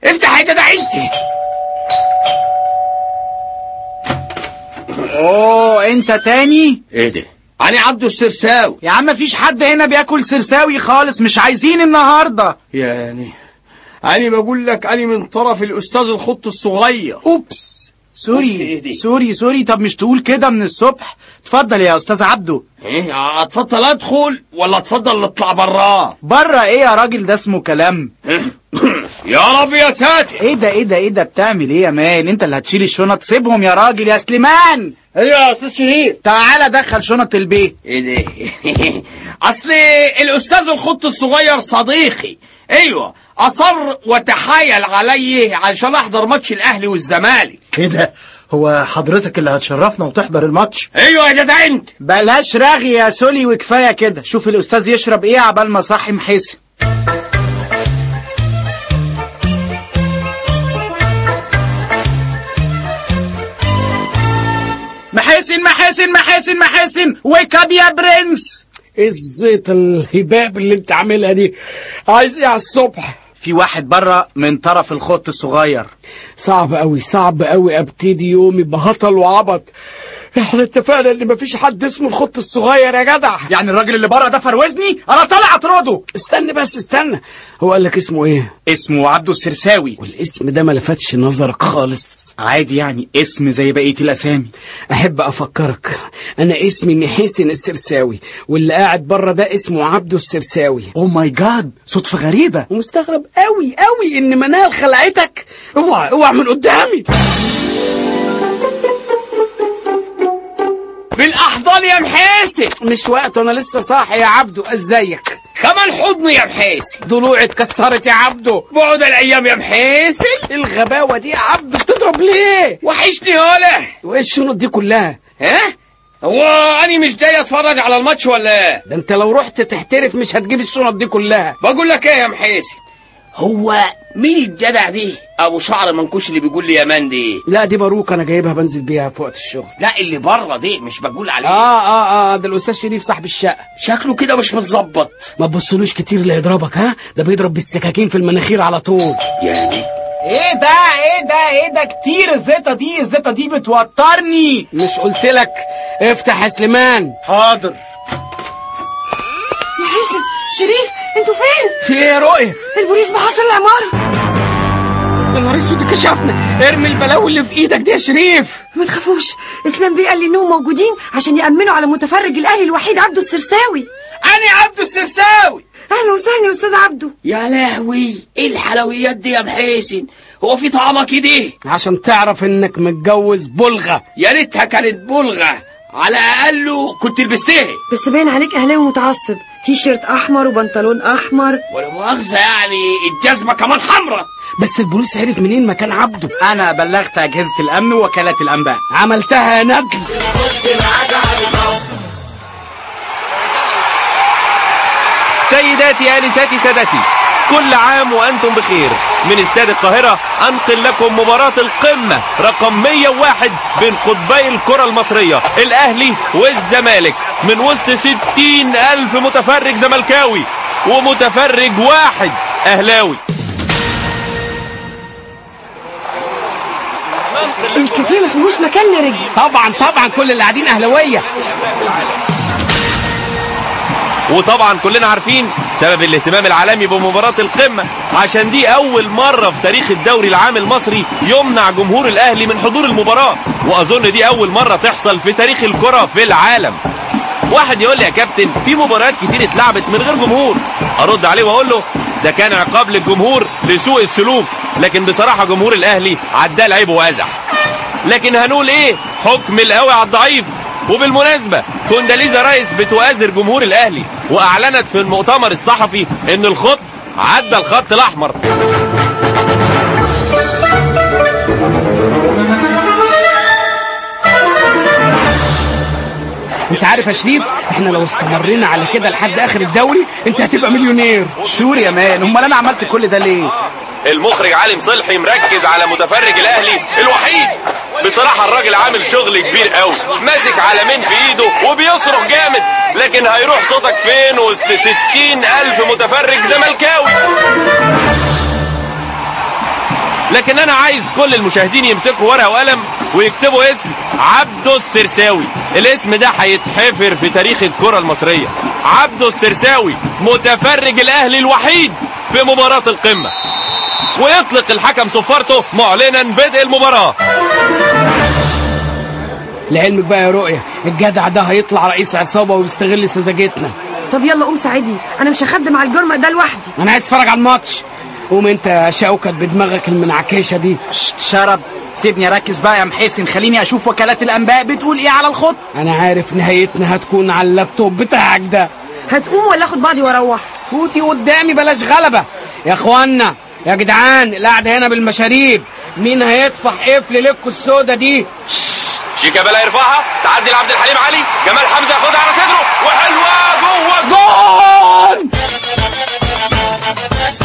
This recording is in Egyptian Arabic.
افتح يا جدع انت اوه انت تاني ايه ده انا عبده السرساوي يا عم مفيش حد هنا بياكل سرساوي خالص مش عايزين النهارده يعني انا بقول لك انا من طرف الاستاذ الخط الصغير اوبس أوبس إيه سوري دي؟ سوري سوري طب مش تقول كده من الصبح اتفضل يا استاذ عبده ايه اتفضل ادخل ولا اتفضل اطلع براه بره ايه يا راجل ده اسمه كلام يا رب يا ساتر ايه ده ايه ده ايه ده بتعمل ايه يا مان انت اللي هتشيل الشنط سيبهم يا راجل يا سليمان ايوه يا استاذ شريف تعالى دخل شنط البيت ايه ده اصل الاستاذ الخط الصغير صديقي ايوه اصر وتحايل علي عشان احضر ماتش الاهلي والزمالك ايه ده هو حضرتك اللي هتشرفنا وتحضر الماتش ايوه يا جدع انت بلاش رغي يا سولي وكفايه كده شوف الاستاذ يشرب ايه عبال ما صاحي محسن محسن محسن محسن محسن ويك اب يا برنس ايه الزيت الهباب اللي انت عاملها دي عايز ايه على الصبح في واحد بره من طرف الخط الصغير صعب قوي صعب قوي ابتدي يومي بهطل وعبط احنا اتفقنا ان مفيش حد اسمه الخط الصغير يا جدع يعني الراجل اللي بره ده فروزني انا طالع اطرده استنى بس استنى هو قال لك اسمه ايه اسمه عبده السرساوي والاسم ده ما لفتش نظرك خالص عادي يعني اسم زي بقيه الاسامي احب افكرك انا اسمي محسن السرساوي واللي قاعد بره ده اسمه عبده السرساوي او ماي جاد صدفه غريبه ومستغرب قوي قوي ان منال خلعتك اوعى اوعى من قدامي بالاحضان يا محاسن مش وقت انا لسه صاحي يا عبده ازيك كمان حضن يا محاسن ضلوعي اتكسرت يا عبده بعد الايام يا محاسن إيه الغباوه دي يا عبده بتضرب ليه وحشني هلا وايه الشنط دي كلها ها هو انا مش جاي اتفرج على الماتش ولا ايه ده انت لو رحت تحترف مش هتجيب الشنط دي كلها بقول لك ايه يا محاسن هو مين الجدع دي ابو شعر منكوش اللي بيقول لي يا مان دي لا دي باروك انا جايبها بنزل بيها في وقت الشغل لا اللي بره دي مش بقول عليه اه اه اه ده الاستاذ شريف صاحب الشقه شكله كده مش متظبط ما تبصلوش كتير اللي يضربك ها ده بيضرب بالسكاكين في المناخير على طول يعني ايه ده ايه ده ايه ده كتير الزيطه دي الزيطه دي بتوترني مش قلت لك افتح يا سليمان حاضر محسن شريف انتوا فين في ايه يا رؤية البوليس محاصر العمارة يا نهار اسود كشفنا ارمي البلاوي اللي في ايدك دي يا شريف ما تخافوش اسلام بيه قال لي انهم موجودين عشان يأمنوا على متفرج الاهلي الوحيد عبده السرساوي انا عبده السرساوي اهلا وسهلا يا استاذ عبده يا لهوي ايه الحلويات دي يا محاسن هو في طعمه كده عشان تعرف انك متجوز بلغة يا ريتها كانت بلغه على اقله كنت لبستها بس باين عليك اهلاوي متعصب تي شيرت احمر وبنطلون احمر ولا مؤاخذه يعني الجزمه كمان حمراء بس البوليس عرف منين مكان عبده انا بلغت اجهزه الامن ووكالات الانباء عملتها يا ندل سيداتي آنساتي سادتي كل عام وأنتم بخير من استاد القاهرة أنقل لكم مباراة القمة رقم 101 بين قطبي الكرة المصرية الأهلي والزمالك من وسط 60 ألف متفرج زملكاوي ومتفرج واحد أهلاوي الكافيه ما فيهوش مكان لرجل طبعا طبعا كل اللي قاعدين اهلاويه وطبعا كلنا عارفين سبب الاهتمام العالمي بمباراة القمة عشان دي أول مرة في تاريخ الدوري العام المصري يمنع جمهور الأهلي من حضور المباراة وأظن دي أول مرة تحصل في تاريخ الكرة في العالم واحد يقول لي يا كابتن في مباريات كتير اتلعبت من غير جمهور أرد عليه وأقول له ده كان عقاب للجمهور لسوء السلوك لكن بصراحة جمهور الأهلي عداه العيب وازح لكن هنقول ايه حكم القوي على الضعيف وبالمناسبة كونداليزا رايس بتؤازر جمهور الأهلي وأعلنت في المؤتمر الصحفي إن الخط عدى الخط الأحمر انت عارف يا شريف احنا لو استمرينا على كده لحد اخر الدوري انت هتبقى مليونير شور يا مان امال انا عملت كل ده ليه المخرج علي صلحي مركز على متفرج الأهلي الوحيد بصراحة الراجل عامل شغل كبير قوي ماسك علمين في ايده وبيصرخ جامد لكن هيروح صوتك فين وسط ستين ألف متفرج زملكاوي لكن انا عايز كل المشاهدين يمسكوا ورقه وقلم ويكتبوا اسم عبده السرساوي الاسم ده هيتحفر في تاريخ الكره المصريه عبده السرساوي متفرج الاهلي الوحيد في مباراه القمه ويطلق الحكم صفارته معلنا بدء المباراه لعلمك بقى يا رؤية الجدع ده هيطلع رئيس عصابة ويستغل سذاجتنا طب يلا قوم ساعدني انا مش هخدم على الجرم ده لوحدي انا عايز اتفرج على الماتش قوم انت يا شوكت بدماغك المنعكشة دي شت شرب سيبني اركز بقى يا محسن خليني اشوف وكالات الانباء بتقول ايه على الخط انا عارف نهايتنا هتكون على اللابتوب بتاعك ده هتقوم ولا اخد بعضي واروح فوتي قدامي بلاش غلبة يا اخوانا يا جدعان القعدة هنا بالمشاريب مين هيدفع قفل لكو السودا دي شيكابالا يرفعها تعدي لعبد الحليم علي جمال حمزه ياخدها على صدره وحلوه جوه جول